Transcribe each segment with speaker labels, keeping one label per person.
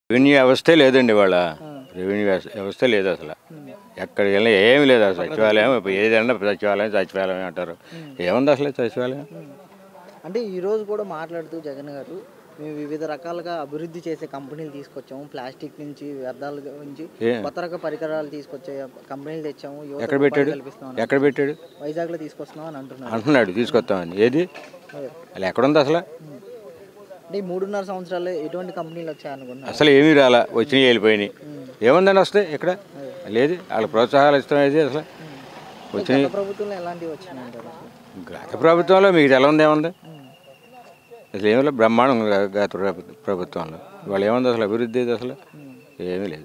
Speaker 1: Revenue వ్యవస్థే లేదండి వాళ్ళ రెవెన్యూ వ్యవస్థ- వ్యవస్థ లేదు అసలు ఎక్కడికి వెళ్ళినా ఏమీ లేదు అసలు సచివాలయం ఇప్పుడు ఏదైనా సచివాలయం సచివాలయం అంటారు ఏముంది అసలు సచివాలయం
Speaker 2: అంటే ఈ రోజు కూడా మాట్లాడుతూ జగన్ గారు మేము వివిధ రకాలుగా అభివృద్ధి చేసే కంపెనీలు తీసుకొచ్చాము ప్లాస్టిక్ నుంచి వ్యర్థాల నుంచి
Speaker 1: ఏ?
Speaker 2: కొత్త రక పరికరాలు తీసుకొచ్చే కంపెనీలు తెచ్చాము యువతకు
Speaker 1: ఎక్కడ
Speaker 2: ఉపాధి
Speaker 1: పెట్టాడు
Speaker 2: కల్పిస్తున్నాం
Speaker 1: ఎక్కడ పెట్టాడు
Speaker 2: వైజాగ్లో తీసుకొస్తున్నాం అని అంటున్నారు
Speaker 1: అంటున్నాడు తీసుకొస్తామని ఏది
Speaker 2: అదే.
Speaker 1: అలా ఎక్కడుంది అసలు
Speaker 2: అంటే ఈ మూడున్నర సంవత్సరాలు ఎటువంటి కంపెనీలు వచ్చాయనుకున్నారు
Speaker 1: అసలు ఏమీ రాలా వచ్చినాయి వెళ్ళిపోయినాయి ఏముందని వస్తే ఇక్కడ లేదు వాళ్ళ ప్రోత్సాహాలు ఇస్తాం ఏది అసలు వచ్చినాయి
Speaker 2: గత ప్రభుత్వంలో ఎలాంటివి వచ్చినాయి అంటారు అసలు
Speaker 1: గత ప్రభుత్వంలో మీకు ఎలా ఉంది ఏముంది అసలు ఏమీ లేదు బ్రహ్మాండం ఉంది గ- గత ప్రభు- ప్రభుత్వంలో వాళ్ళు ఏముంది అసలు అభివృద్ధి ఏది అసలు ఏమీ లేదు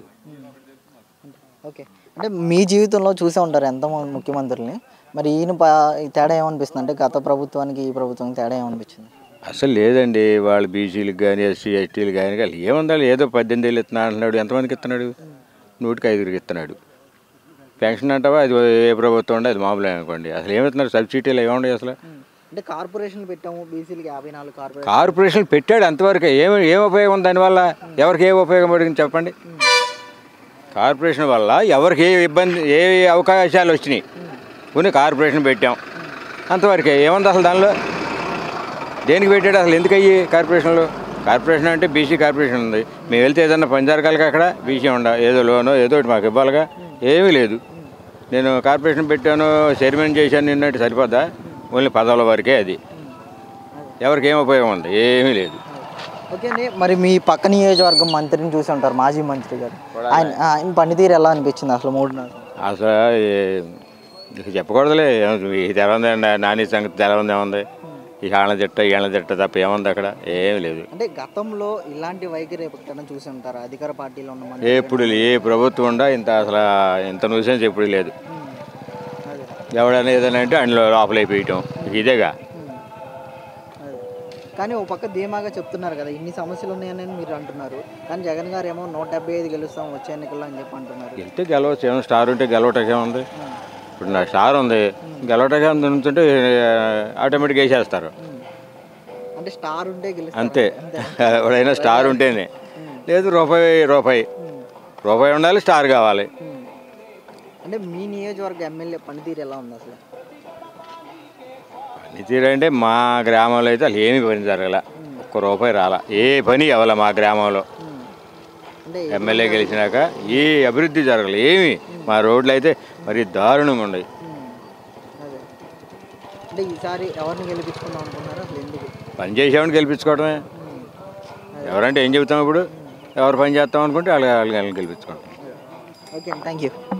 Speaker 2: ఓకే అంటే మీ జీవితంలో చూసే ఉంటారు ఎంతమంది ముఖ్యమంత్రుల్ని మరి ఈయన ప- ఈ తేడా ఏమనిపిస్తుంది అంటే గత ప్రభుత్వానికి ఈ ప్రభుత్వానికి తేడా ఏమనిపించింది
Speaker 1: అసలు లేదండి వాళ్ళు బీసీలకు కానీ ఎస్సీ ఎస్టీలు కానీ వాళ్ళు ఏముంది వాళ్ళు ఏదో పద్దెనిమిది ఏళ్ళు ఇస్తున్నా అంటున్నాడు ఎంతమందికి ఇస్తున్నాడు నూటికి ఐదుగురికి ఇస్తున్నాడు పెన్షన్ అంటావా అది ఏ ప్రభుత్వం ఉండే అది మామూలే అనుకోండి అసలు ఏమిస్తున్నారు సబ్సిడీలు ఏముండే అసలు
Speaker 2: అంటే కార్పొరేషన్లు పెట్టాము బీసీలకి యాభై నాలుగు కార్పొరేషన్
Speaker 1: కార్పొరేషన్లు పెట్టాడు అంతవరకు ఏమి ఏం ఉపయోగం ఉంది దానివల్ల ఎవరికి ఏ ఉపయోగం పడింది చెప్పండి కార్పొరేషన్ వల్ల ఎవరికి ఏ ఇబ్బంది ఏ అవకాశాలు వచ్చినాయి కొన్ని కార్పొరేషన్ పెట్టాం అంతవరకే ఏముంది అసలు దానిలో దేనికి పెట్టాడు అసలు ఎందుకు అయ్యి కార్పొరేషన్లు కార్పొరేషన్ అంటే బీసీ కార్పొరేషన్ ఉంది మేము వెళ్తే ఏదన్నా పని జరగాలిగా అక్కడ బీసీ ఉండ ఏదో లోనో ఏదో ఒకటి మాకు ఇవ్వాలిగా ఏమీ లేదు నేను కార్పొరేషన్ పెట్టాను చైర్మన్ చేశాను నిన్నట్టు సరిపోద్దా ఓన్లీ పదవుల వరకే అది ఎవరికి ఏం ఉపయోగం ఉంది ఏమీ లేదు
Speaker 2: ఓకే అండి మరి మీ పక్క నియోజకవర్గం మంత్రిని చూసి ఉంటారు మాజీ మంత్రి గారు ఆయన ఆయన పనితీరు ఎలా అనిపించింది అసలు మూడున్నర
Speaker 1: అసలు ఏ- ఇక చెప్పకూడదులే ఇది తెలవంది నాని సంగతి తెలవంది ఏముంది ఈ ఆళ్ళ తిట్ట ఈళ్ళ తిట్ట తప్ప ఏముంది అక్కడ ఏమీ లేదు
Speaker 2: అంటే గతంలో ఇలాంటి వైఖరి ఎప్పుడైనా చూసి ఉంటారు అధికార పార్టీలో ఉన్న మంత్రి
Speaker 1: ఎప్పుడు ఏ ప్రభుత్వం ఉండా ఇంత అసలు ఇంత న్యూసెన్స్ ఎప్పుడు లేదు
Speaker 2: అదే
Speaker 1: ఎవడైనా ఏదైనా అంటే అందులో లోపలైపోయటం ఇదేగా
Speaker 2: అదే కానీ ఓ పక్క ధీమాగా చెప్తున్నారు కదా ఇన్ని సమస్యలు ఉన్నాయని మీరు అంటున్నారు కానీ జగన్ గారు ఏమో నూట డెబ్బై ఐదు గెలుస్తాం వచ్చే ఎన్నికల్లో అని చెప్పి అంటున్నారు
Speaker 1: వెళ్తే గెలవచ్చు ఏమో స్టార్ ఉంటే గెలవటకే ఉంది ఇప్పుడు నా స్టార్ ఉంది గెలవటకే ఉంది ఉంటుంటే ఆటోమేటిక్గా వేసేస్తారు
Speaker 2: అంటే స్టార్ ఉంటే గెలుస్తారు
Speaker 1: అంతే ఎవడైనా స్టార్ ఉంటేనే లేదు రూపాయి రూపాయి రూపాయి ఉండాలి స్టార్ కావాలి
Speaker 2: ఉమ్. అంటే మీ నియోజకవర్గ ఎమ్మెల్యే పనితీరు ఎలా ఉంది అసలు
Speaker 1: పనితీరు అంటే మా గ్రామంలో అయితే అసలు ఏమీ పని జరగల ఒక్క రూపాయి రాలా ఏ పని అవ్వాల మా గ్రామంలో
Speaker 2: ఉమ్. అంటే
Speaker 1: ఎమ్మెల్యే గెలిచినాక ఏ అభివృద్ధి జరగలేదు ఏమి మా రోడ్లు అయితే మరి దారుణంగా ఉన్నాయి
Speaker 2: ఉమ్. అదే అంటే ఈసారి ఎవరిని గెలిపించుకుందాం అనుకున్నారు అసలు ఎందుకు
Speaker 1: పని చేసేవాడిని గెలిపించుకోవడమే
Speaker 2: ఉమ్.
Speaker 1: ఎవరంటే ఏం చెబుతాం ఇప్పుడు ఎవరు పని చేస్తాం అనుకుంటే వాళ్ళు వాళ్ళు గెలిపించుకోవడం
Speaker 2: ఓకే థ్యాంక్ యూ